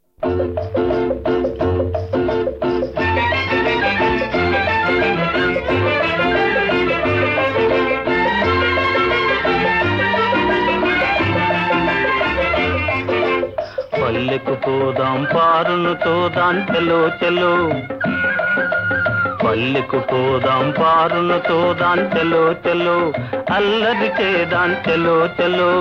పల్లెకు పోదాం పారును తోదాం చెలో చెలో పల్లెకు పోదాం పారును తోదాం చెలో చెలో అల్లరి చేదాం చెలో చెలో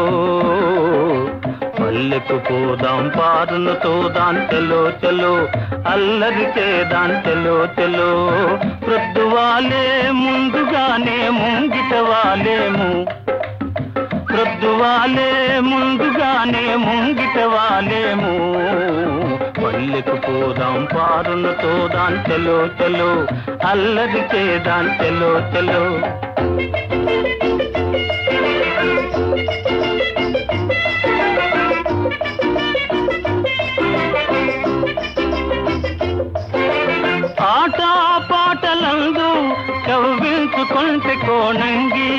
పల్లెకు పోదాం పారును తోదాం చెలో చెలో అల్లరి చేదాం చెలో చెలో ప్రొద్దువాలే ముందుగానే ముంగిట వాలేము ప్రొద్దువాలే ముందుగానే ముంగిట వాలేము పల్లెకు పోదాం పారును తోదాం చెలో చెలో అల్లరి చేదాం చెలో చెలో ఆట పాటలందు కవ్వించుకుంటే కోణంగి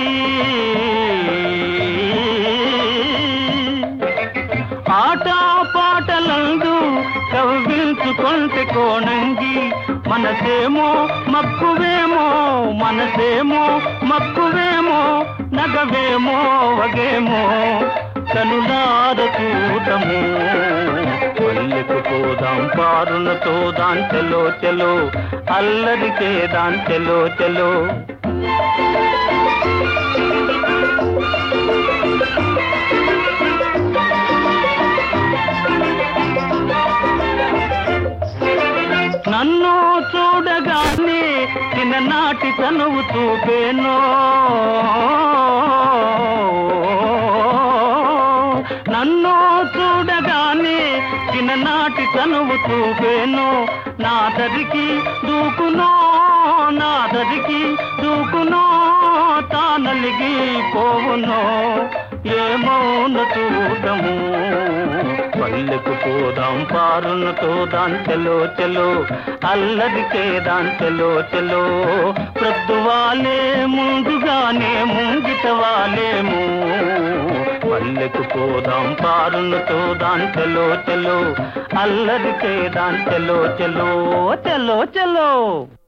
ఆట పాటలందు కవ్వించుకుంటే కోణంగి మనసేమో మక్కువేమో మనసేమో మక్కువేమో నగవేమో వగేమో కనులార చూడము పల్లెకు పోదాం పారున తోదాం చెలో చెలో అల్లరి చేదాం చెలో చెలో నన్ను చూడగానే చిన్ననాటి తనువు చూపేనో నన్ను చూడగానే చిన్ననాటి తనువు చూపేను నా దరికి దూకునో నా దరికి దూకునో తానలిగి పోవునో ఏమౌన చూడము పల్లెకు పోదాం పారున తోదాం చెలో చెలో అల్లరి చేదాం చెలో చెలో ప్రొద్దువాలే ముందుగానే ముంగిట వాలేము పల్లెకు పోదాం పారున తోదాం చెలో చెలో అల్లరి చేదాం చెలో చెలో చెలో చెలో